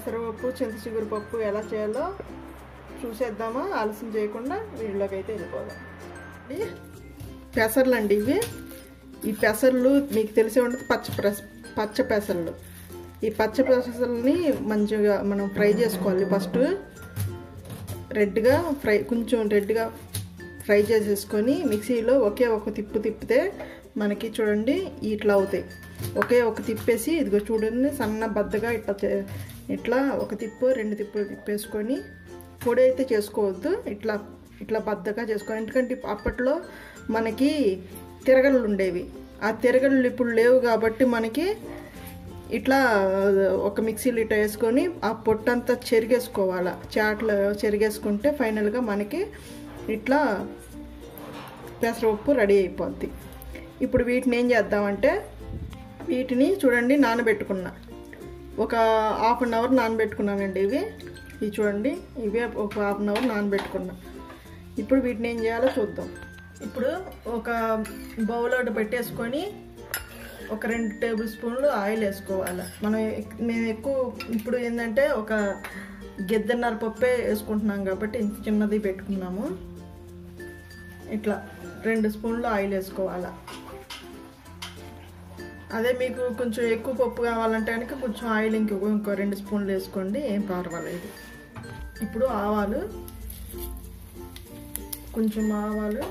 పెసరపప్పు చింత చిగురు పప్పు ఎలా చేయాలో చూసేద్దామా ఆలస్యం చేయకుండా వీడియోలోకి అయితే వెళ్ళిపోదాం ఇవి పెసర్లు అండి ఇవి ఈ పెసర్లు మీకు తెలిసే ఉంటుంది పచ్చ పెస పచ్చ పెసర్లు ఈ పచ్చ పెసర్లని మంచిగా మనం ఫ్రై చేసుకోవాలి ఫస్ట్ రెడ్గా ఫ్రై కొంచెం రెడ్గా ఫ్రై చేసేసుకొని మిక్సీలో ఒకే ఒక తిప్పు తిప్పితే మనకి చూడండి ఇట్లా అవుతాయి ఒకే ఒక తిప్పేసి ఇదిగో చూడండి సన్న బద్దగా ఇట్లా చే- ఇట్లా ఒక తిప్పు రెండు తిప్పులు తిప్పేసుకొని పొడి అయితే చేసుకోవద్దు ఇట్లా ఇట్లా బద్దగా చేసుకోవాలి ఎందుకంటే అప్పట్లో మనకి తిరగళ్ళు ఉండేవి ఆ తిరగళ్ళు ఇప్పుడు లేవు కాబట్టి మనకి ఇట్లా ఒక మిక్సీలో ఇట్లా వేసుకొని ఆ పొట్టంతా చెరిగేసుకోవాలి చాట్లో చెరిగేసుకుంటే ఫైనల్గా మనకి ఇట్లా పెసరపప్పు రెడీ అయిపోద్ది ఇప్పుడు వీటిని ఏం చేద్దామంటే వీటిని చూడండి నానబెట్టుకున్నా ఒక హాఫ్ అన్ అవర్ నానబెట్టుకున్నానండి ఇవి ఇవి చూడండి ఇవే ఒక హాఫ్ అన్ అవర్ నానబెట్టుకున్నా ఇప్పుడు వీటిని ఏం చేయాలో చూద్దాం ఇప్పుడు ఒక బౌల్ ఒకటి పెట్టేసుకొని ఒక రెండు టేబుల్ స్పూన్లు ఆయిల్ వేసుకోవాలి మనం ఎక్- నేను ఎక్కువ ఇప్పుడు ఏంటంటే ఒక గిద్దన్నర పప్పే వేసుకుంటున్నాం కాబట్టి ఇంత చిన్నది పెట్టుకున్నాము ఇట్లా రెండు స్పూన్లు ఆయిల్ వేసుకోవాలి అదే మీకు కొంచెం ఎక్కువ పప్పు కావాలంటే కనుక కొంచెం ఆయిల్ ఇంకో ఇంకో రెండు స్పూన్లు వేసుకోండి ఏం పర్వాలేదు ఇప్పుడు ఆవాలు కొంచెం ఆవాలు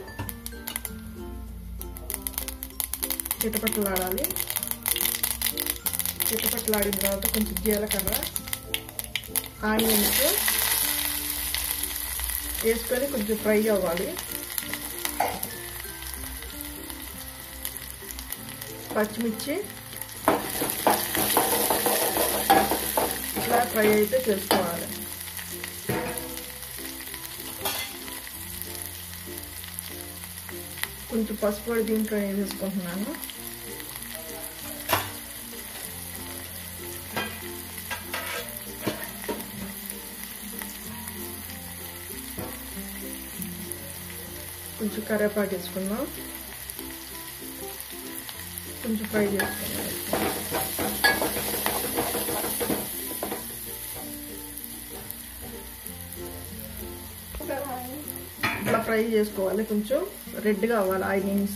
చిటపట్లాడాలి చిటపట్లాడిన తర్వాత కొంచెం జీలకర్ర ఆనియన్స్ వేసుకొని కొంచెం ఫ్రై అవ్వాలి పచ్చిమిర్చి ఇట్లా ఫ్రై అయితే చేసుకోవాలి కొంచెం పసుపు పొడి దీంట్లో వేసేసుకుంటున్నాను కొంచెం కరివేపాకు వేసుకుందాం కొంచెం ఫ్రై చేసుకుందాం ఇట్లా ఫ్రై చేసుకోవాలి కొంచెం రెడ్గా అవ్వాలి ఆనియన్స్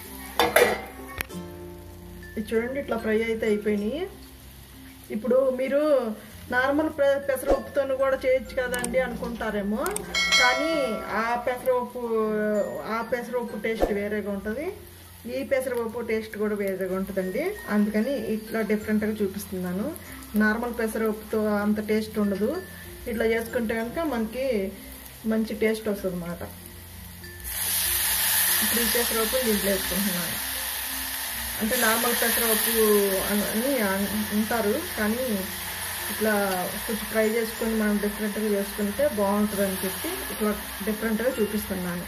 ఇది చూడండి ఇట్లా ఫ్రై అయితే అయిపోయినాయి ఇప్పుడు మీరు నార్మల్ పె- పెసరపప్పుతో కూడా చేయొచ్చు కదండి అనుకుంటారేమో కానీ ఆ పెసరపప్పు ఆ పెసరపప్పు టేస్ట్ వేరేగా ఉంటుంది ఈ పెసరపప్పు టేస్ట్ కూడా వేరేగా ఉంటుందండి అందుకని ఇట్లా డిఫరెంట్గా చూపిస్తున్నాను నార్మల్ పెసరపప్పుతో అంత టేస్ట్ ఉండదు ఇట్లా చేసుకుంటే కనుక మనకి మంచి టేస్ట్ వస్తుంది అన్నమాట ఇప్పుడు ఈ పెసరపప్పు దీంట్లో వేసుకుంటున్నాను అంటే నార్మల్ పెసరపప్పు అని అని అన్- అంటారు కానీ ఇట్లా కొంచెం ఫ్రై చేసుకొని మనం డిఫరెంట్గా చేసుకుంటే బాగుంటుంది అని చెప్పి ఇట్లా డిఫరెంట్గా చూపిస్తున్నాను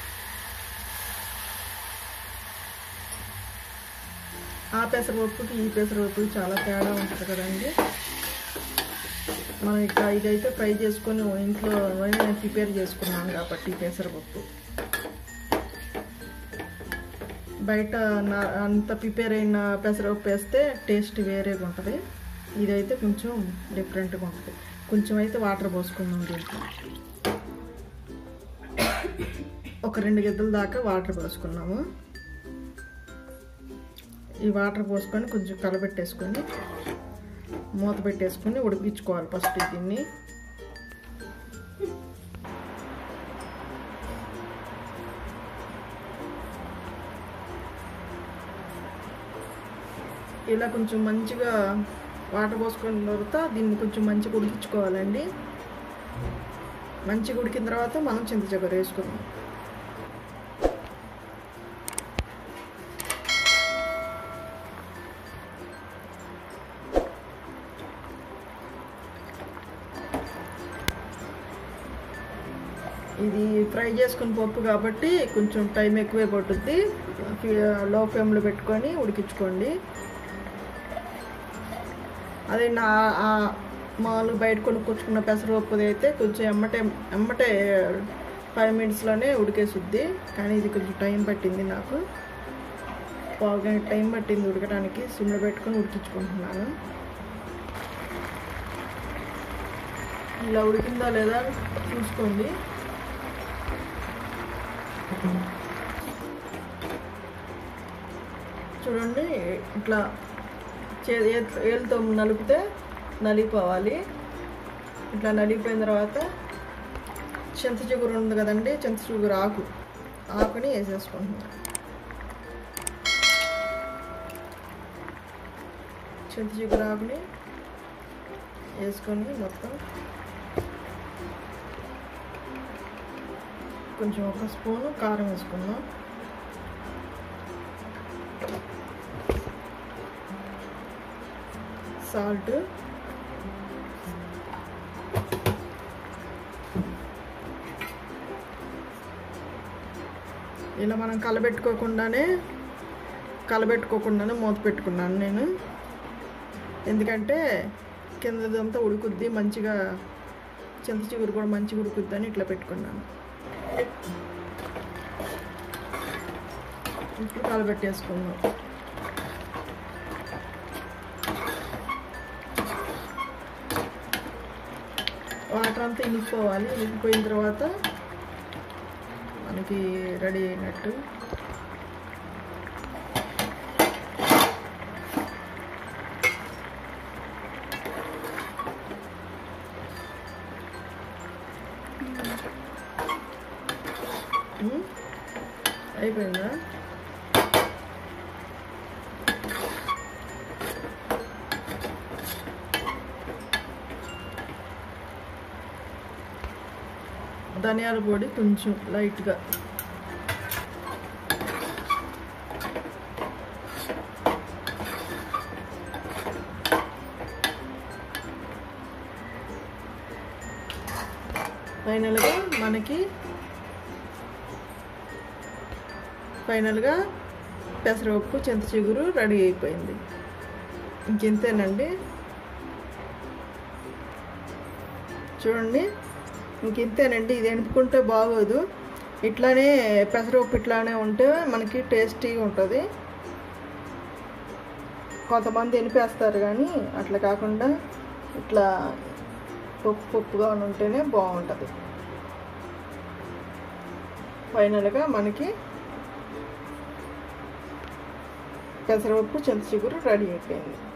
ఆ పెసరపప్పుకి ఈ పెసరపప్పుకి చాలా తేడా ఉంటుంది కదండి మనం ఇట్లా ఇదైతే ఫ్రై చేసుకొని ఇంట్లో ప్రిపేర్ చేసుకున్నాను కాబట్టి ఈ పెసరపప్పు బయట నా అంత ప్రిపేర్ అయిన పెసరపప్పు వేస్తే టేస్ట్ వేరేగా ఉంటుంది ఇదైతే కొంచెం డిఫరెంట్గా ఉంటుంది కొంచెం అయితే వాటర్ పోసుకుందాం దీంట్లో ఒక రెండు గిద్దల దాకా వాటర్ పోసుకున్నాము ఈ వాటర్ పోసుకొని కొంచెం కలబెట్టేసుకొని మూత పెట్టేసుకొని ఉడికించుకోవాలి ఫస్ట్ దీన్ని ఇలా కొంచెం మంచిగా వాటర్ పోసుకున్న తర్వాత దీన్ని కొంచెం మంచిగా ఉడికించుకోవాలండి మంచిగా ఉడికిన తర్వాత మనం చింత చక్కెర వేసుకుందాం ఇది ఫ్రై చేసుకుని పప్పు కాబట్టి కొంచెం టైం ఎక్కువే పట్టుద్ది లో ఫ్లేమ్లో పెట్టుకొని ఉడికించుకోండి అదే నా ఆ మామూలుగా బయట కొనుక్కొచ్చుకున్న పెసరపప్పుది అయితే కొంచెం ఎమ్మటే ఎమ్మటే ఫైవ్ మినిట్స్లోనే ఉడికేసుద్ది కానీ ఇది కొంచెం టైం పట్టింది నాకు పావు గంట టైం పట్టింది ఉడకడానికి సిమ్లో పెట్టుకొని ఉడికించుకుంటున్నాను ఇలా ఉడికిందా లేదా చూసుకోండి చూడండి ఇట్లా చే ఏల్- ఏలుతో నలిపితే నలిగిపోవాలి ఇట్లా నలిగిపోయిన తర్వాత చింత చిగురు ఉంది కదండి చింత చిగురు ఆకు ఆకుని వేసేసుకుంటున్నాం చింత చిగురు ఆకుని వేసుకొని మొత్తం కొంచెం ఒక స్పూను కారం వేసుకుందాం సాల్ట్ ఇలా మనం కలబెట్టుకోకుండానే కలబెట్టుకోకుండానే మూత పెట్టుకున్నాను నేను ఎందుకంటే కిందదంతా ఉడుకుద్ది మంచిగా చింత చిగురు కూడా మంచిగా ఉడుకుద్దని ఇట్లా పెట్టుకున్నాను ఇప్పుడు కలబెట్టేసుకుందాం వాటర్ అంతా ఇనిగిపోవాలి ఇనిగిపోయిన తర్వాత మనకి రెడీ అయినట్టు ఉమ్, అయిపోయిందా ధనియాల పొడి కొంచెం లైట్గా ఫైనల్గా మనకి ఫైనల్గా పెసరపప్పు చింత చిగురు రెడీ అయిపోయింది ఇంకెంతేనండి చూడండి ఇంకెంతేనండి ఇది ఎనుపుకుంటే బాగోదు ఇట్లానే పెసరపప్పు ఇట్లానే ఉంటే మనకి టేస్టీగా ఉంటుంది కొంతమంది ఎనిపేస్తారు కానీ అట్లా కాకుండా ఇట్లా పప్పు పప్పుగా ఉంటేనే బాగుంటుంది ఫైనల్గా మనకి పెసరపప్పు చింత చిగురు రెడీ అయిపోయింది